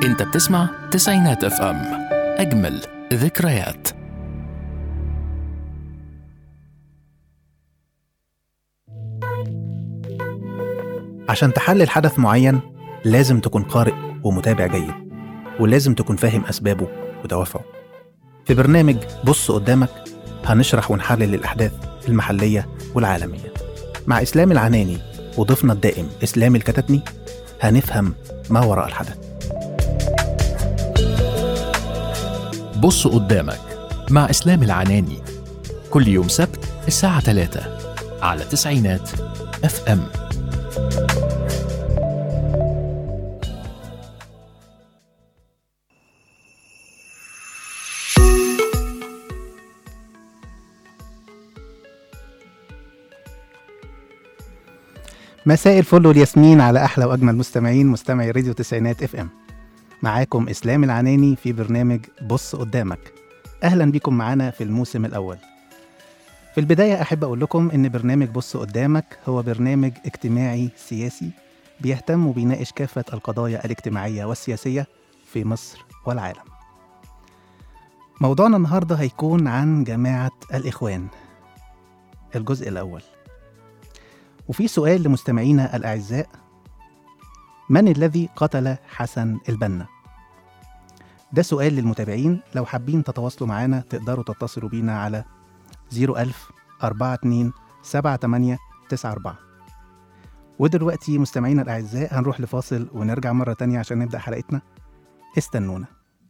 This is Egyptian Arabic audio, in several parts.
انت بتسمع تسعينات اف ام اجمل ذكريات عشان تحلل حدث معين لازم تكون قارئ ومتابع جيد ولازم تكون فاهم أسبابه ودوافعه في برنامج بص قدامك هنشرح ونحلل الأحداث المحلية والعالمية مع إسلام العناني وضيفنا الدائم إسلام الكتتني هنفهم ما وراء الحدث بص قدامك مع اسلام العناني كل يوم سبت الساعة 3 على تسعينات اف ام مساء الفل والياسمين على أحلى وأجمل مستمعين مستمعي راديو تسعينات اف ام معاكم إسلام العناني في برنامج بص قدامك أهلا بكم معانا في الموسم الأول في البداية أحب أقول لكم إن برنامج بص قدامك هو برنامج اجتماعي سياسي بيهتم وبيناقش كافة القضايا الاجتماعية والسياسية في مصر والعالم موضوعنا النهاردة هيكون عن جماعة الإخوان الجزء الأول وفي سؤال لمستمعينا الأعزاء من الذي قتل حسن البنا؟ ده سؤال للمتابعين لو حابين تتواصلوا معانا تقدروا تتصلوا بينا على 01000 42 78 94 ودلوقتي مستمعينا الأعزاء هنروح لفاصل ونرجع مرة تانية عشان نبدأ حلقتنا استنونا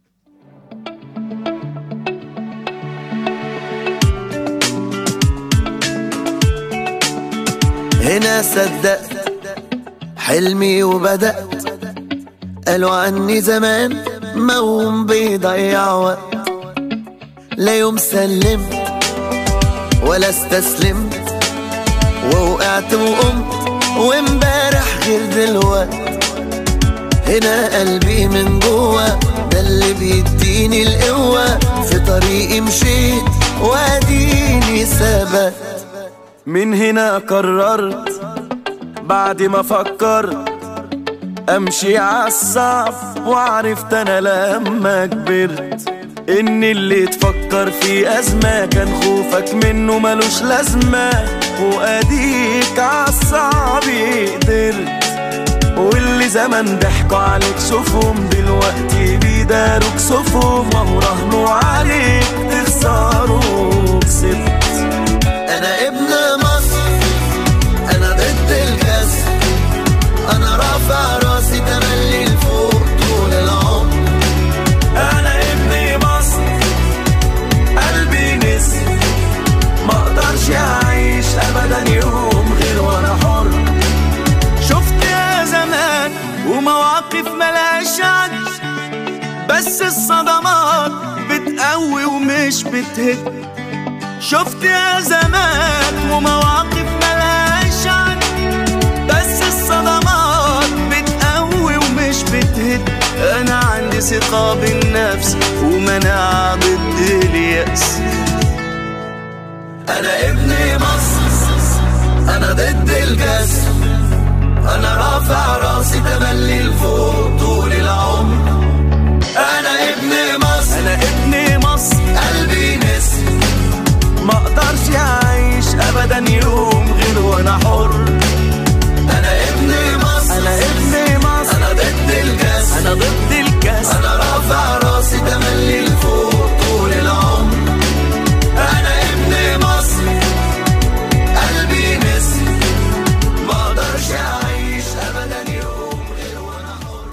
هنا صدقت حلمي وبدأت قالوا عني زمان موم بيضيع وقت لا يوم سلمت ولا استسلمت ووقعت وقمت وامبارح غير دلوقت هنا قلبي من جوه ده اللي بيديني القوة في طريقي مشيت واديني ثبت من هنا قررت بعد ما فكرت امشي عالصعب وعرفت انا لما كبرت ان اللي تفكر في ازمة كان خوفك منه ملوش لازمة واديك عالصعب قدرت واللي زمان ضحكوا عليك شوفهم دلوقتي بيداروك صفهم وهو راهنوا عليك تخسروا كسبت انا ابن مصر انا ضد الكسر انا رافع راسي تملي لفوق طول العمر انا ابن مصر قلبي نسر ما اقدرش اعيش ابدا يوم غير وانا حر شفت يا زمان ومواقف ملهاش عد بس الصدمات بتقوي ومش بتهد شفت يا زمان ومواقف ملهاش عد بس الصدمات بتقوي ومش بتهد انا عندي ثقة بالنفس ومناعة ضد اليأس انا ابن مصر انا ضد الجسر انا رافع راسي تملي لفوق طول العمر انا ابن مصر انا ابن مصر قلبي نسر ما اقدرش اعيش ابدا يوم غير وانا حر انا ابن مصر انا ابن مصر انا ضد الكاس انا ضد الكاس انا رافع راسي تملي لفوق طول العمر انا ابن مصر قلبي نسر ما اقدرش اعيش ابدا يوم غير وانا حر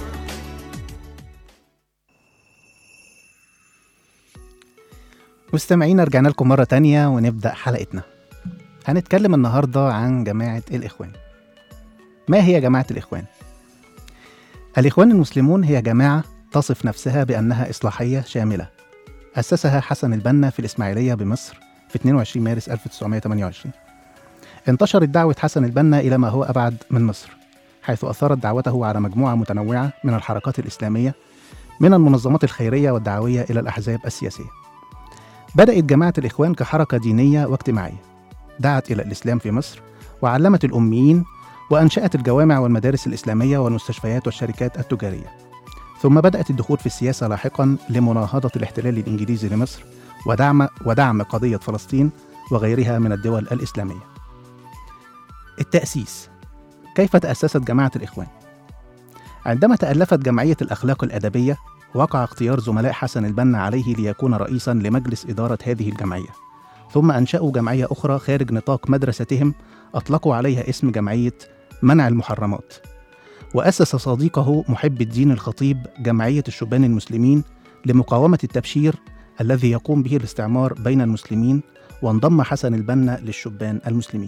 مستمعينا رجعنا لكم مرة تانية ونبدأ حلقتنا هنتكلم النهاردة عن جماعة الإخوان ما هي جماعة الإخوان؟ الإخوان المسلمون هي جماعة تصف نفسها بأنها إصلاحية شاملة أسسها حسن البنا في الإسماعيلية بمصر في 22 مارس 1928 انتشرت دعوة حسن البنا إلى ما هو أبعد من مصر حيث أثارت دعوته على مجموعة متنوعة من الحركات الإسلامية من المنظمات الخيرية والدعوية إلى الأحزاب السياسية بدأت جماعة الإخوان كحركة دينية واجتماعية دعت إلى الإسلام في مصر وعلمت الأميين وأنشأت الجوامع والمدارس الإسلامية والمستشفيات والشركات التجارية ثم بدأت الدخول في السياسة لاحقا لمناهضة الاحتلال الإنجليزي لمصر ودعم ودعم قضية فلسطين وغيرها من الدول الإسلامية. التأسيس كيف تأسست جماعة الإخوان؟ عندما تألفت جمعية الأخلاق الأدبية وقع اختيار زملاء حسن البنا عليه ليكون رئيسا لمجلس إدارة هذه الجمعية ثم أنشأوا جمعية أخرى خارج نطاق مدرستهم أطلقوا عليها اسم جمعية منع المحرمات وأسس صديقه محب الدين الخطيب جمعية الشبان المسلمين لمقاومة التبشير الذي يقوم به الاستعمار بين المسلمين وانضم حسن البنا للشبان المسلمين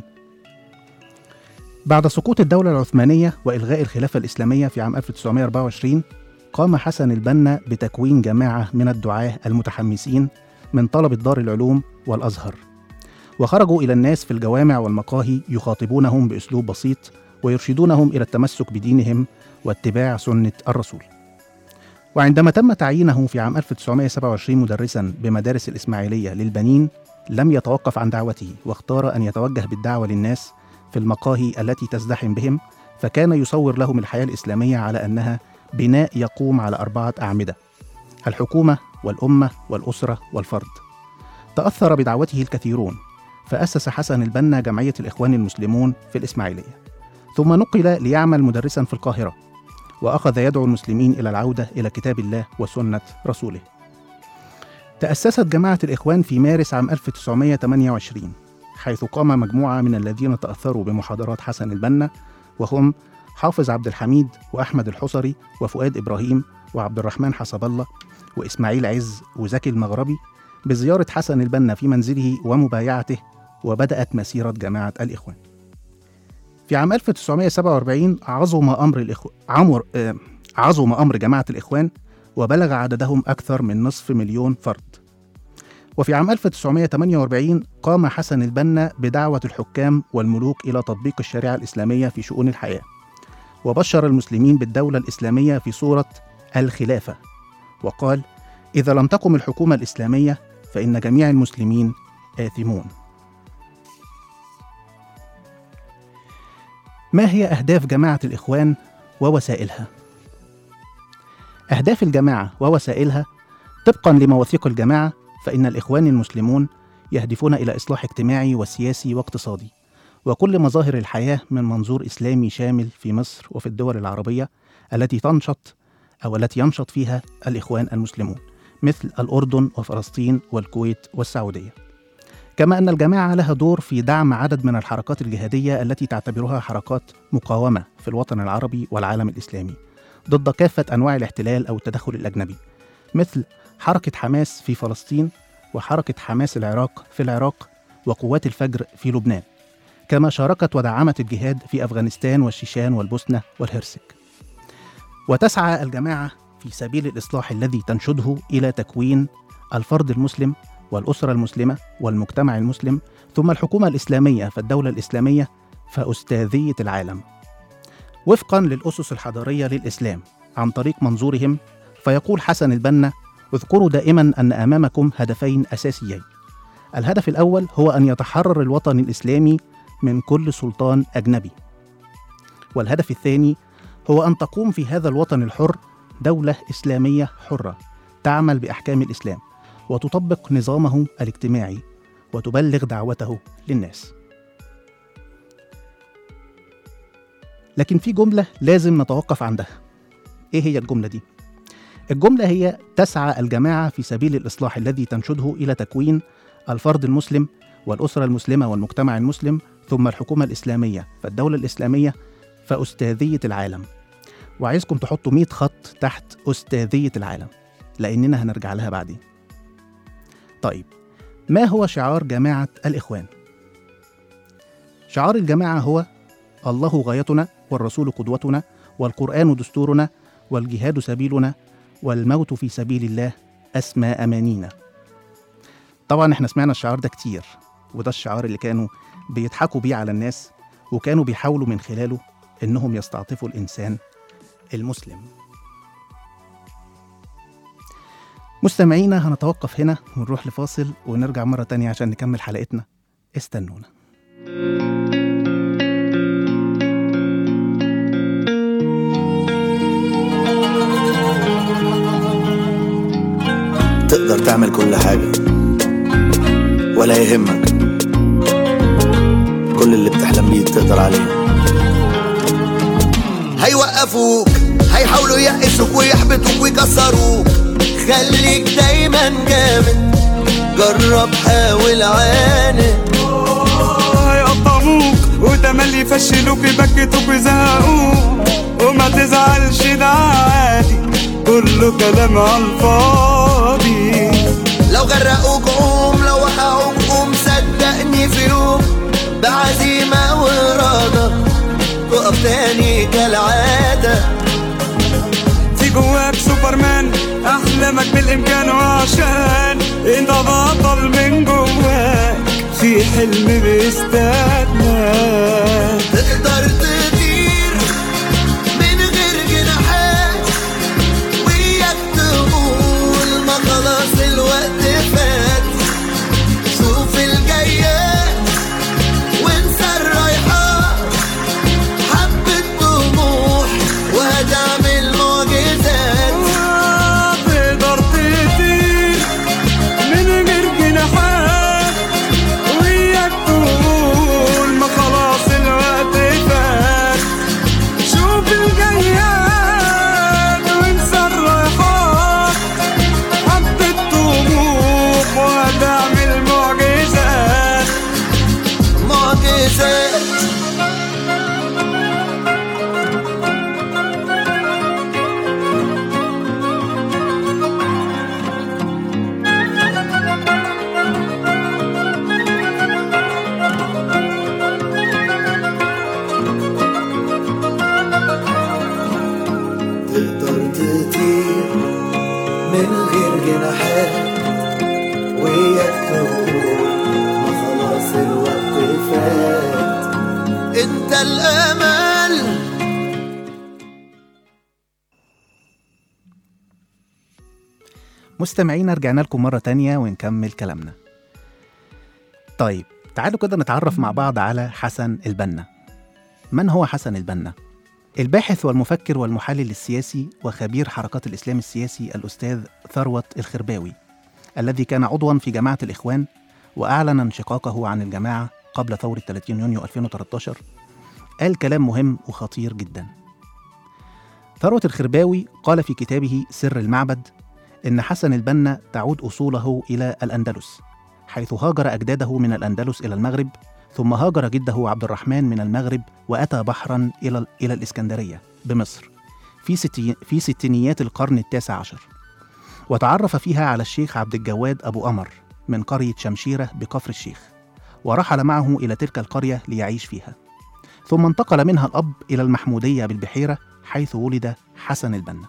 بعد سقوط الدولة العثمانية وإلغاء الخلافة الإسلامية في عام 1924 قام حسن البنا بتكوين جماعة من الدعاة المتحمسين من طلبة دار العلوم والأزهر وخرجوا إلى الناس في الجوامع والمقاهي يخاطبونهم بأسلوب بسيط ويرشدونهم إلى التمسك بدينهم واتباع سنة الرسول وعندما تم تعيينه في عام 1927 مدرسا بمدارس الإسماعيلية للبنين لم يتوقف عن دعوته واختار أن يتوجه بالدعوة للناس في المقاهي التي تزدحم بهم فكان يصور لهم الحياة الإسلامية على أنها بناء يقوم على أربعة أعمدة الحكومة والأمة والأسرة والفرد تأثر بدعوته الكثيرون فأسس حسن البنا جمعية الإخوان المسلمون في الإسماعيلية ثم نقل ليعمل مدرسا في القاهرة وأخذ يدعو المسلمين إلى العودة إلى كتاب الله وسنة رسوله تأسست جماعة الإخوان في مارس عام 1928 حيث قام مجموعة من الذين تأثروا بمحاضرات حسن البنا وهم حافظ عبد الحميد وأحمد الحصري وفؤاد إبراهيم وعبد الرحمن حسب الله وإسماعيل عز وزكي المغربي بزيارة حسن البنا في منزله ومبايعته وبدأت مسيرة جماعة الإخوان في عام 1947 عظم أمر الإخو... عمر... آه... عظم أمر جماعة الإخوان وبلغ عددهم أكثر من نصف مليون فرد وفي عام 1948 قام حسن البنا بدعوة الحكام والملوك إلى تطبيق الشريعة الإسلامية في شؤون الحياة وبشر المسلمين بالدولة الإسلامية في صورة الخلافة وقال إذا لم تقم الحكومة الإسلامية فإن جميع المسلمين آثمون ما هي أهداف جماعة الإخوان ووسائلها؟ أهداف الجماعة ووسائلها طبقا لمواثيق الجماعة فإن الإخوان المسلمون يهدفون إلى إصلاح اجتماعي وسياسي واقتصادي وكل مظاهر الحياة من منظور إسلامي شامل في مصر وفي الدول العربية التي تنشط أو التي ينشط فيها الإخوان المسلمون مثل الأردن وفلسطين والكويت والسعودية كما أن الجماعة لها دور في دعم عدد من الحركات الجهادية التي تعتبرها حركات مقاومة في الوطن العربي والعالم الإسلامي ضد كافة أنواع الاحتلال أو التدخل الأجنبي مثل حركة حماس في فلسطين وحركة حماس العراق في العراق وقوات الفجر في لبنان كما شاركت ودعمت الجهاد في أفغانستان والشيشان والبوسنة والهرسك وتسعى الجماعة في سبيل الإصلاح الذي تنشده إلى تكوين الفرد المسلم والأسرة المسلمة والمجتمع المسلم ثم الحكومة الإسلامية فالدولة الإسلامية فأستاذية العالم وفقا للأسس الحضارية للإسلام عن طريق منظورهم فيقول حسن البنا اذكروا دائما أن أمامكم هدفين أساسيين الهدف الأول هو أن يتحرر الوطن الإسلامي من كل سلطان أجنبي والهدف الثاني هو أن تقوم في هذا الوطن الحر دولة إسلامية حرة تعمل بأحكام الإسلام وتطبق نظامه الاجتماعي وتبلغ دعوته للناس لكن في جملة لازم نتوقف عندها إيه هي الجملة دي؟ الجملة هي تسعى الجماعة في سبيل الإصلاح الذي تنشده إلى تكوين الفرد المسلم والأسرة المسلمة والمجتمع المسلم ثم الحكومة الإسلامية فالدولة الإسلامية فأستاذية العالم وعايزكم تحطوا 100 خط تحت أستاذية العالم لأننا هنرجع لها بعدين طيب ما هو شعار جماعة الإخوان؟ شعار الجماعة هو الله غايتنا والرسول قدوتنا والقرآن دستورنا والجهاد سبيلنا والموت في سبيل الله أسمى أمانينا طبعا احنا سمعنا الشعار ده كتير وده الشعار اللي كانوا بيضحكوا بيه على الناس وكانوا بيحاولوا من خلاله انهم يستعطفوا الانسان المسلم مستمعينا هنتوقف هنا ونروح لفاصل ونرجع مرة تانية عشان نكمل حلقتنا استنونا تقدر تعمل كل حاجة ولا يهمك كل اللي بتحلم بيه تقدر عليه هيوقفوك هيحاولوا يقسوك ويحبطوك ويكسروك خليك دايما جامد جرب حاول عاند هيقطعوك وتملي يفشلوك يبكتوك ويزهقوك وما تزعلش ده عادي كله كلام على الفاضي لو غرقوك قوم لو وقعوك قوم صدقني في يوم بعزيمة وإرادة تقف تاني كالعادة في جواك سوبرمان احلامك بالامكان وعشان انت بطل من جواك في حلم بيستناك تقدر تطير من غير جناحات وياك تقول ما خلاص الوقت فات شوف الجايات وانسى الرايحات حبة طموح وهتعمل معجزات تقدر تطير من غير جناحات وياك تقول ما خلاص الوقت فات شوف الجياد وانسى الرايحات حبة طموح وهتعمل معجزات معجزات تقدر تطير من غير جناحات وياك تقول ما خلاص الوقت فات انت الامل مستمعينا رجعنا لكم مرة تانية ونكمل كلامنا طيب تعالوا كده نتعرف مع بعض على حسن البنا من هو حسن البنا؟ الباحث والمفكر والمحلل السياسي وخبير حركات الإسلام السياسي الأستاذ ثروت الخرباوي الذي كان عضوا في جماعة الإخوان وأعلن انشقاقه عن الجماعة قبل ثورة 30 يونيو 2013 قال كلام مهم وخطير جدا ثروت الخرباوي قال في كتابه سر المعبد إن حسن البنا تعود أصوله إلى الأندلس حيث هاجر أجداده من الأندلس إلى المغرب ثم هاجر جده عبد الرحمن من المغرب وأتى بحرا إلى إلى الإسكندرية بمصر في ستي في ستينيات القرن التاسع عشر وتعرف فيها على الشيخ عبد الجواد أبو قمر من قرية شمشيرة بكفر الشيخ ورحل معه إلى تلك القرية ليعيش فيها ثم انتقل منها الأب إلى المحمودية بالبحيرة حيث ولد حسن البنا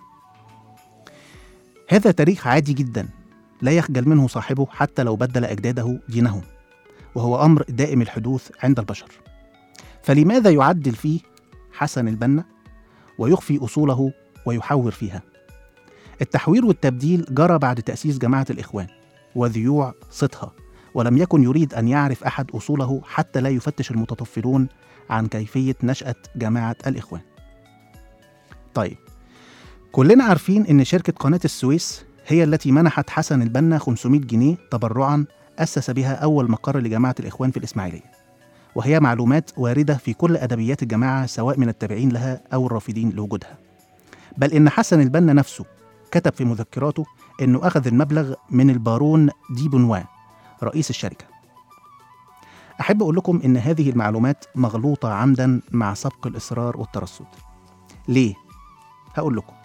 هذا تاريخ عادي جدا لا يخجل منه صاحبه حتى لو بدل أجداده دينهم وهو أمر دائم الحدوث عند البشر فلماذا يعدل فيه حسن البنا ويخفي أصوله ويحور فيها التحوير والتبديل جرى بعد تأسيس جماعة الإخوان وذيوع صيتها ولم يكن يريد أن يعرف أحد أصوله حتى لا يفتش المتطفلون عن كيفية نشأة جماعة الإخوان طيب كلنا عارفين إن شركة قناة السويس هي التي منحت حسن البنا 500 جنيه تبرعا أسس بها أول مقر لجماعة الإخوان في الإسماعيلية وهي معلومات واردة في كل أدبيات الجماعة سواء من التابعين لها أو الرافضين لوجودها بل إن حسن البنا نفسه كتب في مذكراته إنه أخذ المبلغ من البارون دي بونوا رئيس الشركة أحب أقول لكم إن هذه المعلومات مغلوطة عمدا مع سبق الإصرار والترصد ليه؟ هقول لكم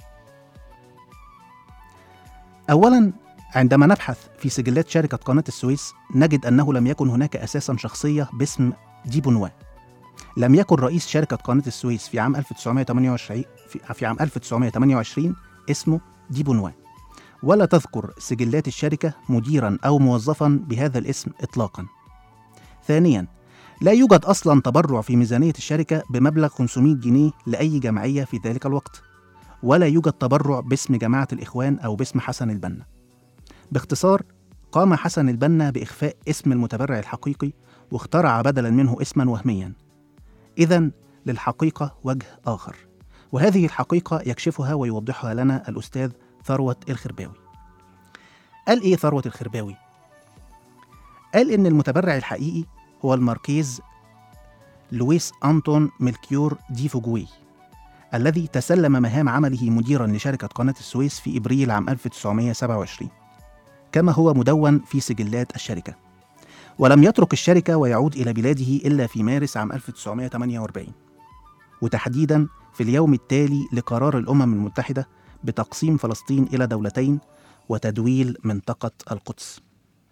أولا عندما نبحث في سجلات شركة قناة السويس نجد أنه لم يكن هناك أساسا شخصية باسم دي بونوا لم يكن رئيس شركة قناة السويس في عام 1928 في, في عام 1928 اسمه دي بونوا ولا تذكر سجلات الشركة مديرا أو موظفا بهذا الاسم إطلاقا ثانيا لا يوجد أصلا تبرع في ميزانية الشركة بمبلغ 500 جنيه لأي جمعية في ذلك الوقت ولا يوجد تبرع باسم جماعة الإخوان أو باسم حسن البنا باختصار قام حسن البنا بإخفاء اسم المتبرع الحقيقي واخترع بدلا منه اسما وهميا إذا للحقيقة وجه آخر وهذه الحقيقة يكشفها ويوضحها لنا الأستاذ ثروت الخرباوي قال إيه ثروة الخرباوي؟ قال إن المتبرع الحقيقي هو الماركيز لويس أنطون ميلكيور دي فوجوي الذي تسلم مهام عمله مديرا لشركة قناة السويس في إبريل عام 1927 كما هو مدون في سجلات الشركة ولم يترك الشركة ويعود إلى بلاده إلا في مارس عام 1948 وتحديدا في اليوم التالي لقرار الأمم المتحدة بتقسيم فلسطين إلى دولتين وتدويل منطقة القدس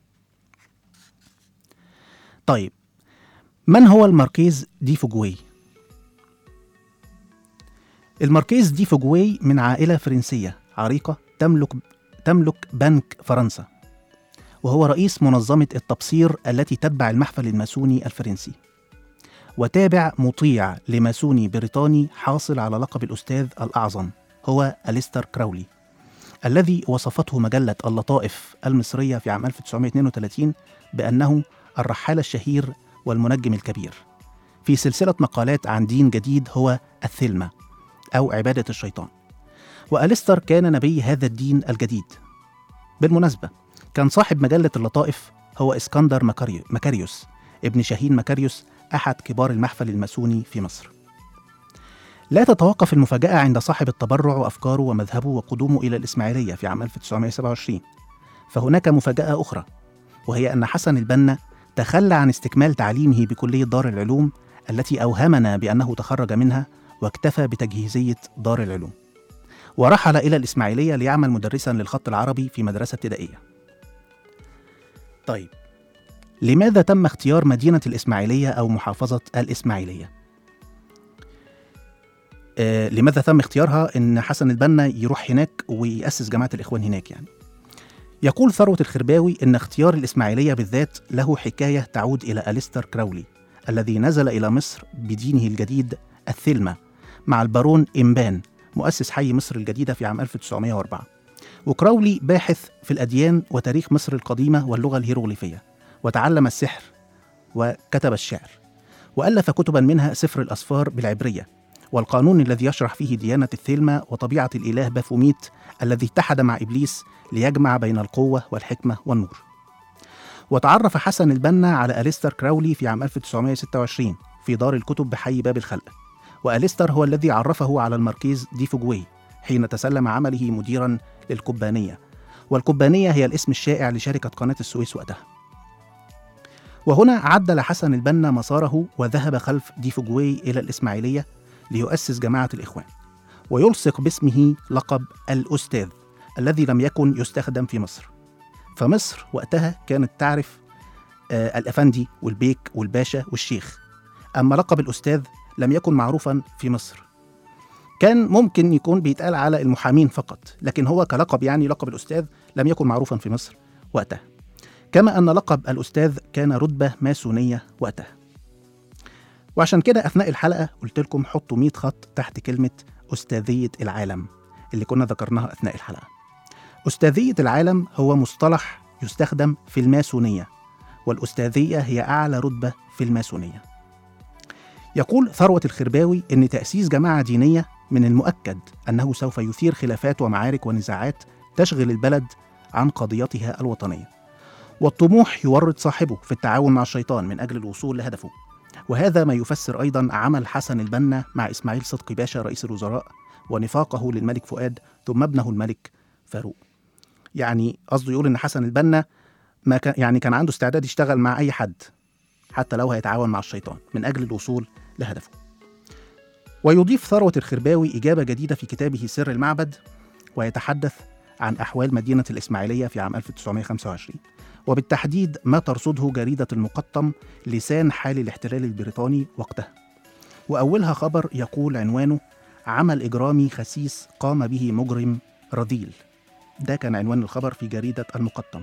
طيب من هو الماركيز دي فوجوي؟ الماركيز دي فوجوي من عائلة فرنسية عريقة تملك تملك بنك فرنسا وهو رئيس منظمة التبصير التي تتبع المحفل الماسوني الفرنسي وتابع مطيع لماسوني بريطاني حاصل على لقب الأستاذ الأعظم هو أليستر كراولي الذي وصفته مجلة اللطائف المصرية في عام 1932 بأنه الرحالة الشهير والمنجم الكبير في سلسلة مقالات عن دين جديد هو الثلمة أو عبادة الشيطان وأليستر كان نبي هذا الدين الجديد بالمناسبة كان صاحب مجلة اللطائف هو إسكندر مكاريو- مكاريوس ابن شاهين مكاريوس أحد كبار المحفل الماسوني في مصر لا تتوقف المفاجأة عند صاحب التبرع وأفكاره ومذهبه وقدومه إلى الإسماعيلية في عام 1927 فهناك مفاجأة أخرى وهي أن حسن البنا تخلى عن استكمال تعليمه بكلية دار العلوم التي أوهمنا بأنه تخرج منها واكتفى بتجهيزية دار العلوم ورحل إلى الإسماعيلية ليعمل مدرسا للخط العربي في مدرسة ابتدائية طيب لماذا تم اختيار مدينة الإسماعيلية أو محافظة الإسماعيلية؟ آه لماذا تم اختيارها إن حسن البنا يروح هناك ويأسس جماعة الإخوان هناك يعني؟ يقول ثروة الخرباوي إن اختيار الإسماعيلية بالذات له حكاية تعود إلى أليستر كراولي الذي نزل إلى مصر بدينه الجديد الثلمة مع البارون إمبان مؤسس حي مصر الجديدة في عام 1904 وكراولي باحث في الأديان وتاريخ مصر القديمة واللغة الهيروغليفية وتعلم السحر وكتب الشعر وألف كتبا منها سفر الأسفار بالعبرية والقانون الذي يشرح فيه ديانة الثلمة وطبيعة الإله بافوميت الذي اتحد مع إبليس ليجمع بين القوة والحكمة والنور وتعرف حسن البنا على أليستر كراولي في عام 1926 في دار الكتب بحي باب الخلق وأليستر هو الذي عرفه على الماركيز دي فوجوي حين تسلم عمله مديرا للكبانية والكبانية هي الاسم الشائع لشركة قناة السويس وقتها وهنا عدل حسن البنا مساره وذهب خلف دي فوجوي إلى الإسماعيلية ليؤسس جماعة الإخوان ويلصق باسمه لقب الأستاذ الذي لم يكن يستخدم في مصر فمصر وقتها كانت تعرف آه الأفندي والبيك والباشا والشيخ أما لقب الأستاذ لم يكن معروفا في مصر كان ممكن يكون بيتقال على المحامين فقط لكن هو كلقب يعني لقب الأستاذ لم يكن معروفا في مصر وقتها كما أن لقب الأستاذ كان رتبة ماسونية وقتها وعشان كده أثناء الحلقة قلت لكم حطوا 100 خط تحت كلمة أستاذية العالم اللي كنا ذكرناها أثناء الحلقة أستاذية العالم هو مصطلح يستخدم في الماسونية والأستاذية هي أعلى رتبة في الماسونية يقول ثروة الخرباوي أن تأسيس جماعة دينية من المؤكد أنه سوف يثير خلافات ومعارك ونزاعات تشغل البلد عن قضيتها الوطنية والطموح يورط صاحبه في التعاون مع الشيطان من أجل الوصول لهدفه وهذا ما يفسر أيضا عمل حسن البنا مع إسماعيل صدقي باشا رئيس الوزراء ونفاقه للملك فؤاد ثم ابنه الملك فاروق يعني قصده يقول إن حسن البنا ما كان يعني كان عنده استعداد يشتغل مع أي حد حتى لو هيتعاون مع الشيطان من أجل الوصول لهدفه ويضيف ثروة الخرباوي إجابة جديدة في كتابه سر المعبد ويتحدث عن أحوال مدينة الإسماعيلية في عام 1925 وبالتحديد ما ترصده جريدة المقطم لسان حال الاحتلال البريطاني وقتها وأولها خبر يقول عنوانه عمل إجرامي خسيس قام به مجرم رذيل ده كان عنوان الخبر في جريدة المقطم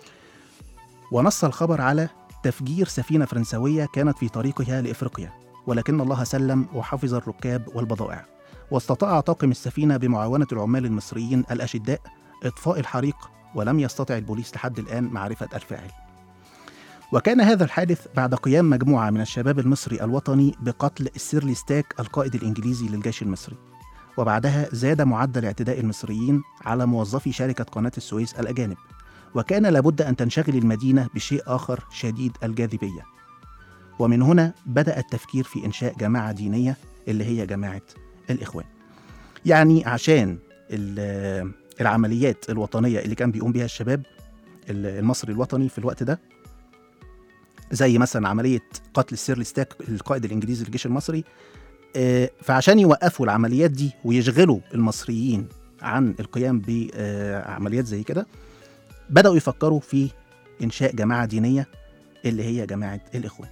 ونص الخبر على تفجير سفينة فرنسوية كانت في طريقها لإفريقيا ولكن الله سلم وحفظ الركاب والبضائع واستطاع طاقم السفينة بمعاونة العمال المصريين الأشداء إطفاء الحريق ولم يستطع البوليس لحد الآن معرفة الفاعل وكان هذا الحادث بعد قيام مجموعة من الشباب المصري الوطني بقتل سيرلي ستاك القائد الإنجليزي للجيش المصري وبعدها زاد معدل اعتداء المصريين على موظفي شركة قناة السويس الأجانب وكان لابد أن تنشغل المدينة بشيء آخر شديد الجاذبية ومن هنا بدأ التفكير في إنشاء جماعة دينية اللي هي جماعة الإخوان يعني عشان ال- العمليات الوطنية اللي كان بيقوم بها الشباب ال- المصري الوطني في الوقت ده زي مثلا عملية قتل السيرلي ستاك القائد الإنجليزي للجيش المصري آه، فعشان يوقفوا العمليات دي ويشغلوا المصريين عن القيام بعمليات زي كده بدأوا يفكروا في إنشاء جماعة دينية اللي هي جماعة الإخوان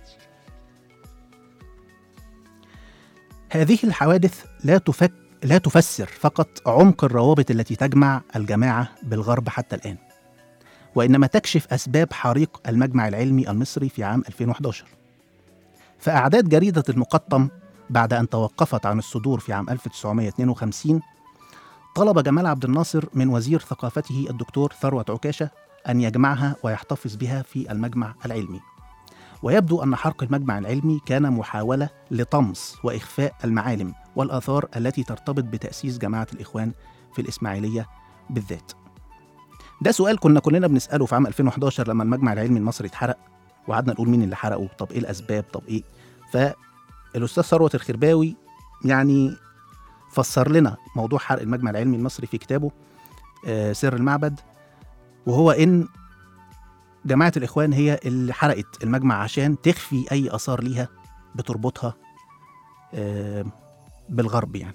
هذه الحوادث لا تفك لا تفسر فقط عمق الروابط التي تجمع الجماعة بالغرب حتى الآن وإنما تكشف أسباب حريق المجمع العلمي المصري في عام 2011 فأعداد جريدة المقطم بعد أن توقفت عن الصدور في عام 1952 طلب جمال عبد الناصر من وزير ثقافته الدكتور ثروت عكاشة أن يجمعها ويحتفظ بها في المجمع العلمي ويبدو أن حرق المجمع العلمي كان محاولة لطمس وإخفاء المعالم والآثار التي ترتبط بتأسيس جماعة الإخوان في الإسماعيلية بالذات ده سؤال كنا كلنا بنسأله في عام 2011 لما المجمع العلمي المصري اتحرق وقعدنا نقول مين اللي حرقه طب إيه الأسباب طب إيه فالأستاذ ثروت الخرباوي يعني فسر لنا موضوع حرق المجمع العلمي المصري في كتابه آه، سر المعبد وهو ان جماعه الاخوان هي اللي حرقت المجمع عشان تخفي اي اثار ليها بتربطها آه، بالغرب يعني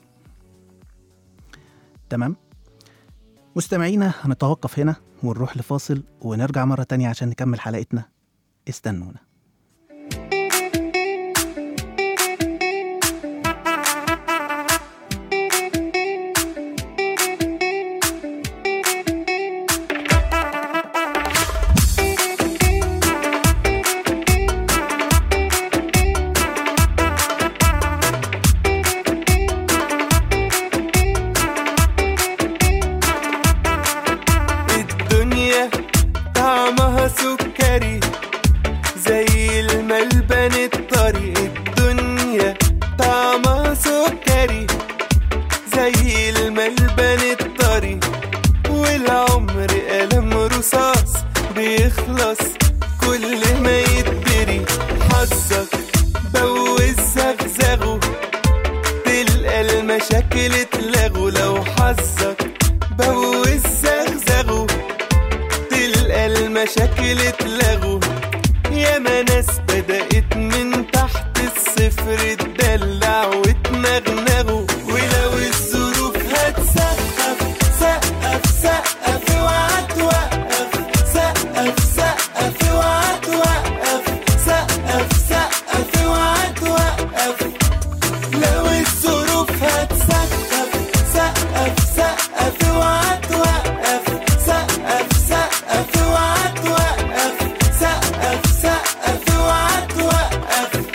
تمام مستمعينا هنتوقف هنا ونروح لفاصل ونرجع مرة تانية عشان نكمل حلقتنا استنونا الدنيا طعمها سكري زي الملبن الطري الدنيا طعمها سكري زي الملبن الطري والعمر قلم رصاص بيخلص كل ما يتدري حظك بوز زغزغه تلقى المشاكل اتلغوا لو حظك بوز زغزغه تلقى المشاكل اتلغوا ياما ناس بدأت من تحت الصفر تدلع وتنغنغوا ولو الظروف هتسقف سقف سقف اوعى توقف سقف سقف اوعى توقف سقف سقف اوعى توقف لو الظروف هتسقف سقف سقف اوعى توقف سقف سقف اوعى توقف سقف سقف اوعى توقف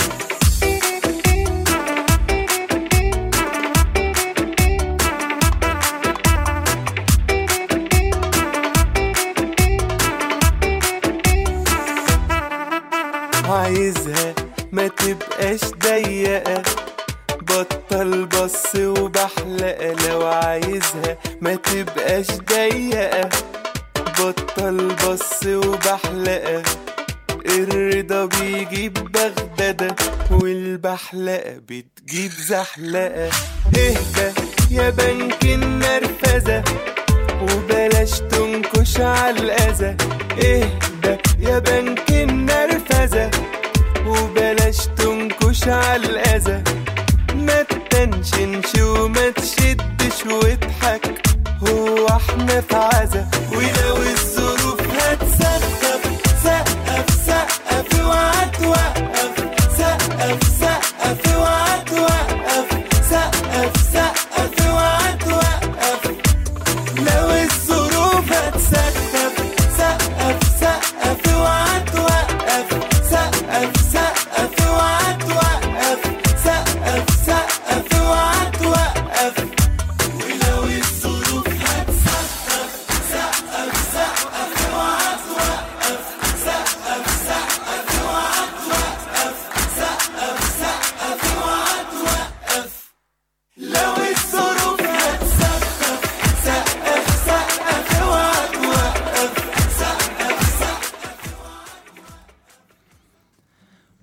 عايزها ما تبقاش ضيقة بطل بص وبحلقة لو عايزها ما تبقاش ضيقة بطل بص وبحلقة الرضا بيجيب بغدادة والبحلقة بتجيب زحلقة اهدى يا بنك النرفزة وبلاش تنكش على الأذى اهدى يا بنك النرفزة وبلاش تنكش على الأذى ما تتنشنش وما تشدش واضحك هو احنا في عزا ولو الظروف هتسقف سقف سقف اوعى توقف سقف سقف اوعى توقف سقف سقف اوعى توقف لو الظروف هتسقف سقف سقف اوعى توقف سقف سقف اوعى توقف سقف سقف اوعى توقف ولو الظروف هتسقف سقف سقف اوعى توقف سقف سقف اوعى توقف سقف سقف اوعى توقف لو الظروف هتسقف سقف سقف اوعى توقف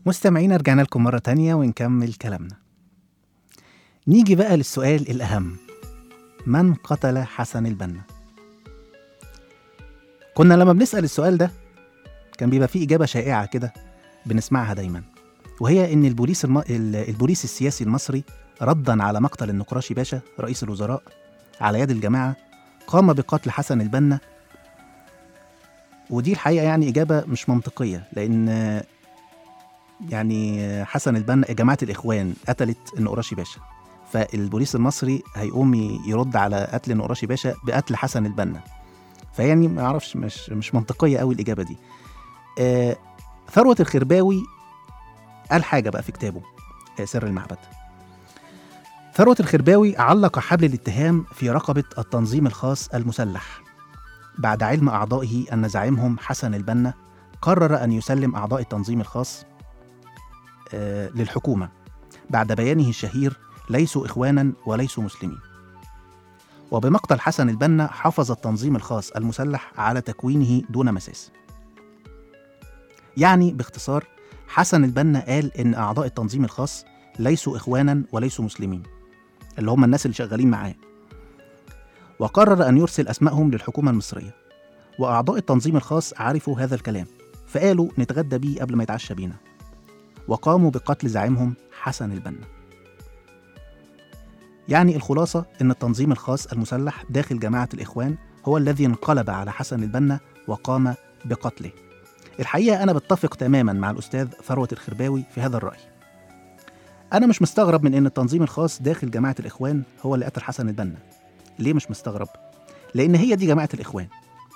مستمعينا رجعنا لكم مرة تانية ونكمل كلامنا نيجي بقى للسؤال الأهم من قتل حسن البنا؟ كنا لما بنسأل السؤال ده كان بيبقى فيه إجابة شائعة كده بنسمعها دايما وهي إن البوليس الم... ال- البوليس السياسي المصري ردا على مقتل النقراشي باشا رئيس الوزراء على يد الجماعة قام بقتل حسن البنا ودي الحقيقة يعني إجابة مش منطقية لأن يعني حسن البنا جماعة الإخوان قتلت النقراشي باشا فالبوليس المصري هيقوم ي- يرد على قتل النقراشي باشا بقتل حسن البنا فيعني ما اعرفش مش مش منطقيه قوي الاجابه دي آه ثروه الخرباوي قال حاجه بقى في كتابه آه سر المعبد ثروه الخرباوي علق حبل الاتهام في رقبه التنظيم الخاص المسلح بعد علم اعضائه ان زعيمهم حسن البنا قرر ان يسلم اعضاء التنظيم الخاص آه للحكومه بعد بيانه الشهير ليسوا اخوانا وليسوا مسلمين وبمقتل حسن البنا حافظ التنظيم الخاص المسلح على تكوينه دون مساس يعني باختصار حسن البنا قال إن أعضاء التنظيم الخاص ليسوا إخوانا وليسوا مسلمين اللي هم الناس اللي شغالين معاه وقرر أن يرسل أسمائهم للحكومة المصرية وأعضاء التنظيم الخاص عرفوا هذا الكلام فقالوا نتغدى بيه قبل ما يتعشى بينا وقاموا بقتل زعيمهم حسن البنا يعني الخلاصة إن التنظيم الخاص المسلح داخل جماعة الإخوان هو الذي انقلب على حسن البنا وقام بقتله الحقيقة أنا بتفق تماما مع الأستاذ ثروة الخرباوي في هذا الرأي أنا مش مستغرب من إن التنظيم الخاص داخل جماعة الإخوان هو اللي قتل حسن البنا ليه مش مستغرب؟ لأن هي دي جماعة الإخوان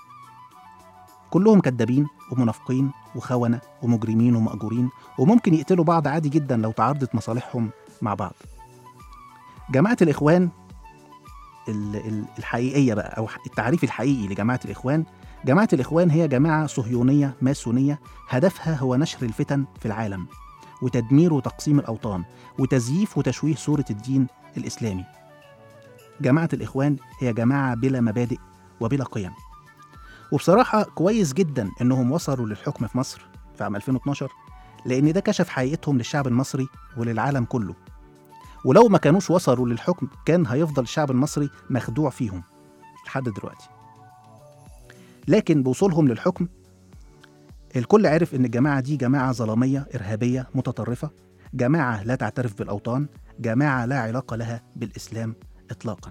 كلهم كدابين ومنافقين وخونة ومجرمين ومأجورين وممكن يقتلوا بعض عادي جدا لو تعارضت مصالحهم مع بعض جماعة الإخوان ال- ال- الحقيقية بقى أو التعريف الحقيقي لجماعة الإخوان جماعة الإخوان هي جماعة صهيونية ماسونية هدفها هو نشر الفتن في العالم وتدمير وتقسيم الأوطان وتزييف وتشويه صورة الدين الإسلامي جماعة الإخوان هي جماعة بلا مبادئ وبلا قيم وبصراحة كويس جدا إنهم وصلوا للحكم في مصر في عام 2012 لأن ده كشف حقيقتهم للشعب المصري وللعالم كله ولو ما كانوش وصلوا للحكم كان هيفضل الشعب المصري مخدوع فيهم لحد دلوقتي لكن بوصولهم للحكم الكل عرف ان الجماعه دي جماعه ظلاميه ارهابيه متطرفه جماعه لا تعترف بالاوطان جماعه لا علاقه لها بالاسلام اطلاقا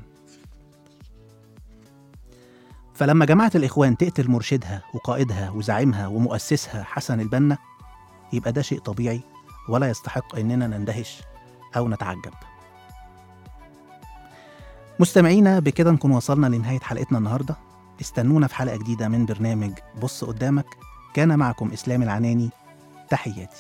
فلما جماعه الاخوان تقتل مرشدها وقائدها وزعيمها ومؤسسها حسن البنا يبقى ده شيء طبيعي ولا يستحق اننا نندهش أو نتعجب مستمعينا بكده نكون وصلنا لنهاية حلقتنا النهاردة استنونا في حلقة جديدة من برنامج بص قدامك كان معكم إسلام العناني تحياتي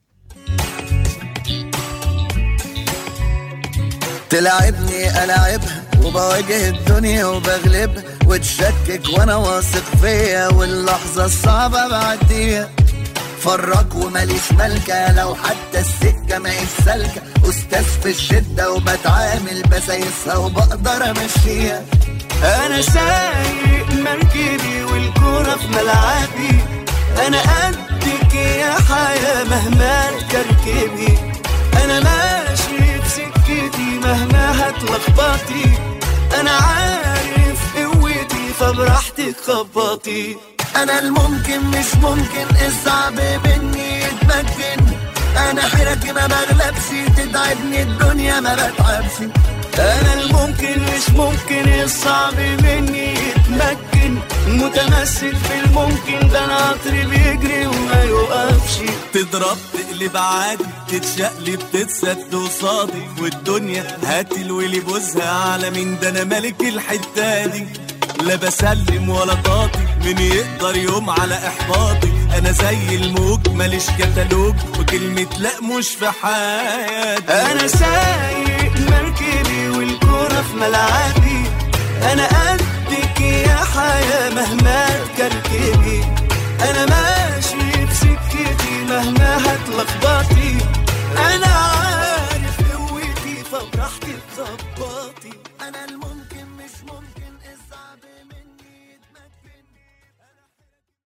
تلعبني ألعبها وبواجه الدنيا وبغلبها وتشكك وانا واثق فيا واللحظة الصعبة بعديها فرق وماليش ملكة لو حتى السكة ما سالكة أستاذ في الشدة وبتعامل بسايسها وبقدر أمشيها انا سايق مركبي والكرة في ملعبي انا قدك يا حياة مهما تركبي انا ماشي بسكتي مهما هتلخبطي انا عارف قوتي فبراحتك خبطي أنا الممكن مش ممكن الصعب مني يتمكن أنا حيرتي ما بغلبش تتعبني الدنيا ما بتعبش انا الممكن مش ممكن الصعب مني يتمكن متمسك بالممكن ده انا عطري بيجري وما يوقفش تضرب تقلب عادي تتشقلب تتسد قصادي والدنيا هات الويلي بوزها على مين ده انا ملك الحته دي لا بسلم ولا طاطي مين يقدر يوم على احباطي انا زي الموج ماليش كتالوج وكلمه لا مش في حياتي انا سايق مركبي والكرة في ملعبي انا قدك يا حياة مهما تكركبي انا ماشي بسكتي مهما هتلخبطي انا عارف قوتي فبراحتك ظبطي أنا الممكن